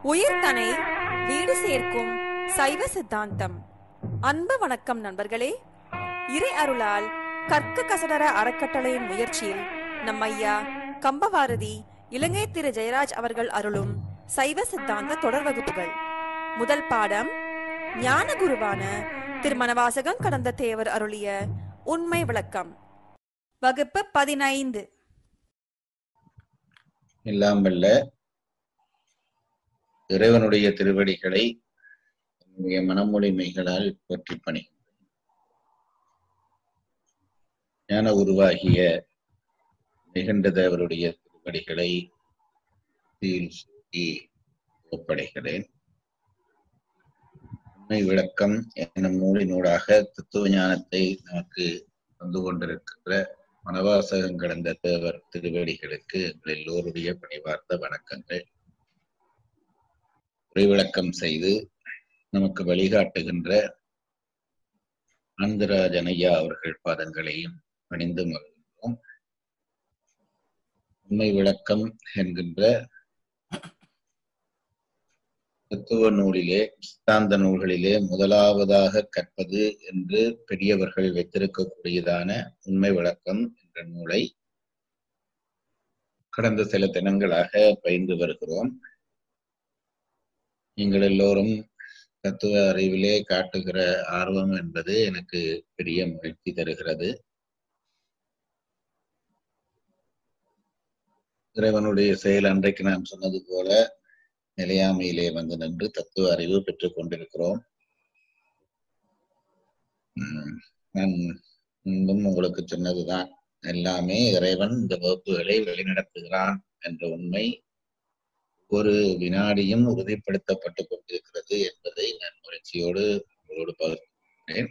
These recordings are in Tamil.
உயிர்தனை வீடு சேர்க்கும் சைவ சித்தாந்தம் அன்பு வணக்கம் நண்பர்களே இறை அருளால் கற்க கசடர அறக்கட்டளையின் முயற்சியில் நம் ஐயா கம்பவாரதி இலங்கை திரு ஜெயராஜ் அவர்கள் அருளும் சைவ சித்தாந்த தொடர் வகுப்புகள் முதல் பாடம் ஞான குருவான திருமணவாசகம் கடந்த தேவர் அருளிய உண்மை விளக்கம் வகுப்பு பதினைந்து எல்லாம் வல்ல இறைவனுடைய திருவடிகளை என்னுடைய மனமொழிமைகளால் போற்றி பணி ஞான உருவாகிய நிகண்ட தேவருடைய திருவடிகளை தீயில் சூட்டி ஒப்படைக்கிறேன் உண்மை விளக்கம் என்னும் நூலினூடாக தத்துவ ஞானத்தை நமக்கு தந்து கொண்டிருக்கின்ற மனவாசகம் கடந்த தேவர் திருவடிகளுக்கு எங்கள் எல்லோருடைய பணிவார்ந்த வணக்கங்கள் விளக்கம் செய்து நமக்கு வழிகாட்டுகின்ற ஆந்திராஜன் ஐயா அவர்கள் பாதங்களையும் பணிந்து மகிழ்ந்தோம் உண்மை விளக்கம் என்கின்ற தத்துவ நூலிலே சித்தாந்த நூல்களிலே முதலாவதாக கற்பது என்று பெரியவர்கள் வைத்திருக்கக்கூடியதான உண்மை விளக்கம் என்ற நூலை கடந்த சில தினங்களாக பயின்று வருகிறோம் நீங்கள் எல்லோரும் தத்துவ அறிவிலே காட்டுகிற ஆர்வம் என்பது எனக்கு பெரிய மகிழ்ச்சி தருகிறது இறைவனுடைய செயல் அன்றைக்கு நாம் சொன்னது போல நிலையாமையிலே வந்து நின்று தத்துவ அறிவு பெற்றுக் கொண்டிருக்கிறோம் நான் முன்பும் உங்களுக்கு சொன்னதுதான் எல்லாமே இறைவன் இந்த வகுப்புகளை வழிநடத்துகிறான் என்ற உண்மை ஒரு வினாடியும் உறுதிப்படுத்தப்பட்டு கொண்டிருக்கிறது என்பதை நான் முயற்சியோடு உங்களோடு பகிர்ந்தேன்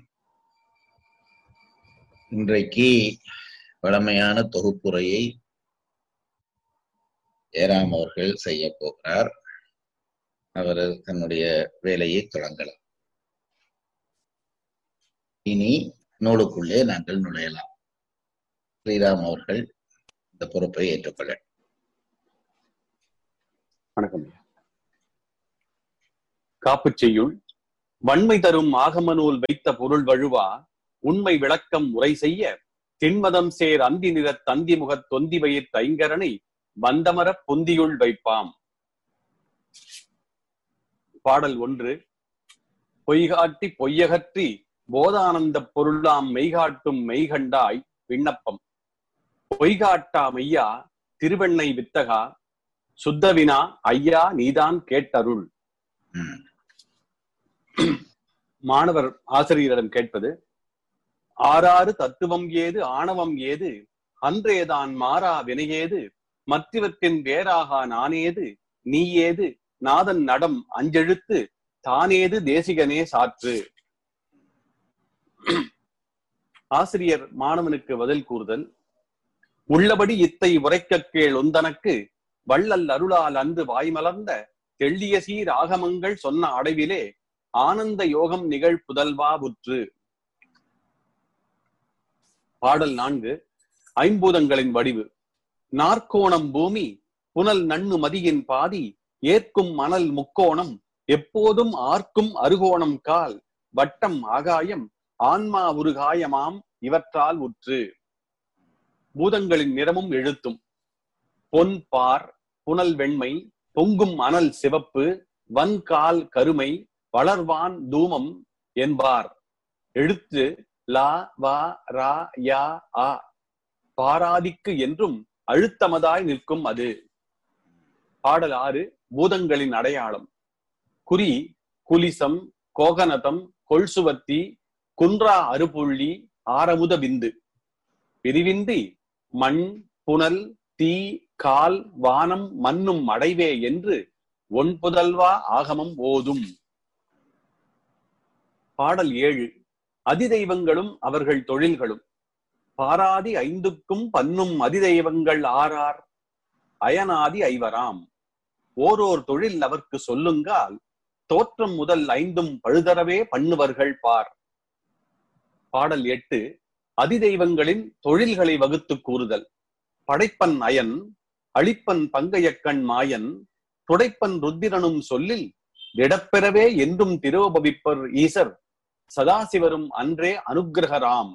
இன்றைக்கு வளமையான தொகுப்புரையை ஏராம் அவர்கள் செய்ய போகிறார் அவர் தன்னுடைய வேலையை தொடங்கலாம் இனி நூலுக்குள்ளே நாங்கள் நுழையலாம் ஸ்ரீராம் அவர்கள் இந்த பொறுப்பை ஏற்றுக்கொள்ள வணக்கம் காப்பு செய்யுள் வன்மை தரும் ஆகம நூல் வைத்த பொருள் வழுவா உண்மை விளக்கம் உரை செய்ய திண்மதம் சேர் அந்தி நிற தந்தி முகத் தொந்தி வயிற் தைங்கரனை வந்தமர பொந்தியுள் வைப்பாம் பாடல் ஒன்று பொய்காட்டி பொய்யகற்றி போதானந்த பொருளாம் மெய்காட்டும் மெய்கண்டாய் விண்ணப்பம் பொய்காட்டா மெய்யா திருவெண்ணை வித்தகா சுத்தவினா ஐயா நீதான் கேட்டருள் மாணவர் ஆசிரியரிடம் கேட்பது ஆறாறு தத்துவம் ஏது ஆணவம் ஏது அன்றேதான் மாறா வினையேது மற்றவற்றின் வேறாகா நானேது நீ ஏது நாதன் நடம் அஞ்செழுத்து தானேது தேசிகனே சாற்று ஆசிரியர் மாணவனுக்கு பதில் கூறுதல் உள்ளபடி இத்தை உரைக்க கேள் ஒந்தனக்கு வள்ளல் அருளால் அன்று வாய்மலர்ந்த தெள்ளிய சீர் ஆகமங்கள் சொன்ன அடைவிலே ஆனந்த யோகம் நிகழ் புதல்வா புற்று பாடல் நான்கு ஐம்பூதங்களின் வடிவு நாற்கோணம் பூமி புனல் நண்ணு மதியின் பாதி ஏற்கும் மணல் முக்கோணம் எப்போதும் ஆர்க்கும் அருகோணம் கால் வட்டம் ஆகாயம் ஆன்மா உருகாயமாம் இவற்றால் உற்று பூதங்களின் நிறமும் எழுத்தும் பொன் பார் புனல் வெண்மை பொங்கும் அனல் சிவப்பு வன்கால் கருமை வளர்வான் தூமம் என்பார் எழுத்து லா வா ரா யா ஆ பாராதிக்கு என்றும் அழுத்தமதாய் நிற்கும் அது பாடல் ஆறு பூதங்களின் அடையாளம் குறி குலிசம் கோகனதம் கொள்சுவத்தி குன்றா அருப்புள்ளி ஆரமுத விந்து பிரிவின்றி மண் புனல் தீ கால் வானம் மண்ணும் அடைவே என்று ஒன் புதல்வா ஆகமம் ஓதும் பாடல் ஏழு அதிதெய்வங்களும் அவர்கள் தொழில்களும் பாராதி ஐந்துக்கும் பன்னும் அதிதெய்வங்கள் ஆறார் அயனாதி ஐவராம் ஓரோர் தொழில் அவர்க்கு சொல்லுங்கால் தோற்றம் முதல் ஐந்தும் பழுதரவே பண்ணுவர்கள் பார் பாடல் எட்டு அதிதெய்வங்களின் தொழில்களை வகுத்து கூறுதல் படைப்பன் அயன் அழிப்பன் பங்கையக்கண் மாயன் துடைப்பன் ருத்திரனும் சொல்லில் திடப்பெறவே என்றும் திருவபவிப்பர் ஈசர் சதாசிவரும் அன்றே அனுக்கிரகராம்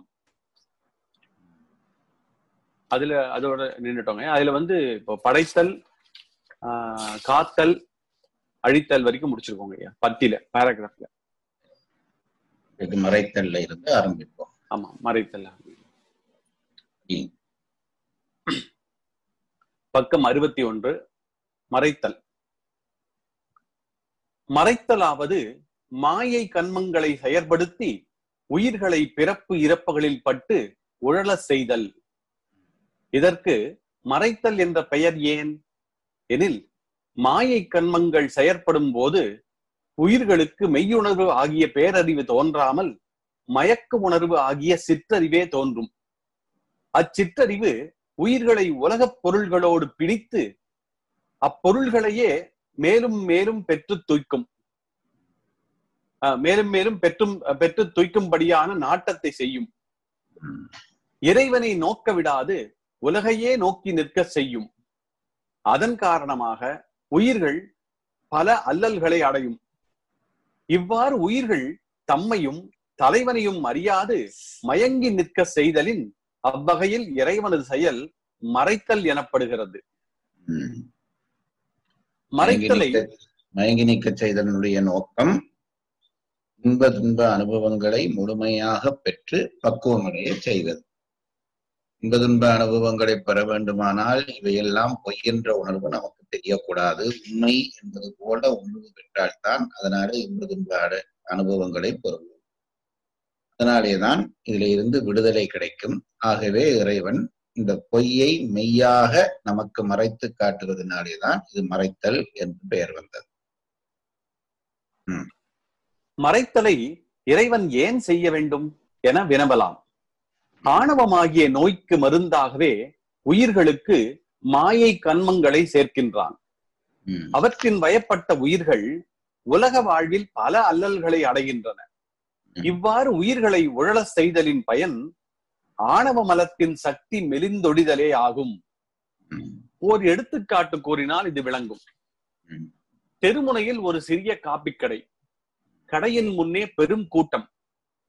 அதுல அதோட நின்னுட்டோங்க அதுல வந்து இப்போ படைத்தல் ஆஹ் காத்தல் அழித்தல் வரைக்கும் முடிச்சிருக்கோங்க ஐயா பத்தில பேராகிராஃப்ல இது மறைத்தல்ல இருந்து ஆரம்பிப்போம் ஆமா மறைத்தல் ம். பக்கம் அறுபத்தி ஒன்று மறைத்தல் மறைத்தலாவது மாயை கண்மங்களை செயற்படுத்தி உயிர்களை பிறப்பு இறப்புகளில் பட்டு உழலச் செய்தல் இதற்கு மறைத்தல் என்ற பெயர் ஏன் எனில் மாயை கண்மங்கள் செயற்படும் போது உயிர்களுக்கு மெய்யுணர்வு ஆகிய பேரறிவு தோன்றாமல் மயக்க உணர்வு ஆகிய சிற்றறிவே தோன்றும் அச்சிற்றறிவு உயிர்களை உலகப் பொருள்களோடு பிடித்து அப்பொருள்களையே மேலும் மேலும் பெற்று துய்க்கும் அஹ் மேலும் மேலும் பெற்றும் பெற்று துய்க்கும்படியான நாட்டத்தை செய்யும் ம். இறைவனை நோக்க விடாது உலகையே நோக்கி நிற்க செய்யும் அதன் காரணமாக உயிர்கள் பல அல்லல்களை அடையும் இவ்வாறு உயிர்கள் தம்மையும் தலைவனையும் அறியாது மயங்கி நிற்க செய்தலின் அவ்வகையில் இறைவனது செயல் மறைத்தல் எனப்படுகிறது ம். மறைத்தலை மயங்கி நிற்க- மயங்கி நீக்க செய்தனுடைய நோக்கம் இன்ப துன்ப அனுபவங்களை முழுமையாக பெற்று பக்குவமடைய செய்தது இன்ப துன்ப அனுபவங்களை பெற வேண்டுமானால் இவையெல்லாம் பொய் என்ற உணர்வு நமக்கு தெரியக்கூடாது உண்மை என்பது போல உணர்வு பெற்றால்தான் அதனால இன்ப துன்ப அட- அனுபவங்களை பெறுவோம் அதனாலேதான் இதுல இருந்து விடுதலை கிடைக்கும் ஆகவே இறைவன் இந்த பொய்யை மெய்யாக நமக்கு மறைத்து காட்டுவதனாலேதான் இது மறைத்தல் என்று பெயர் வந்தது மறைத்தலை இறைவன் ஏன் செய்ய வேண்டும் என வினவலாம் ஆணவமாகிய நோய்க்கு மருந்தாகவே உயிர்களுக்கு மாயை கண்மங்களை சேர்க்கின்றான் ம், அவற்றின் வயப்பட்ட உயிர்கள் உலக வாழ்வில் பல அல்லல்களை அடைகின்றன இவ்வாறு உயிர்களை உழலச் செய்தலின் பயன் ஆணவ மலத்தின் சக்தி மெலிந்தொடிதலே ஆகும் ம், ஓர் எடுத்துக்காட்டு கூறினால் இது விளங்கும் ம். தெருமுனையில் ஒரு சிறிய காப்பிக்கடை கடையின் முன்னே பெரும் கூட்டம்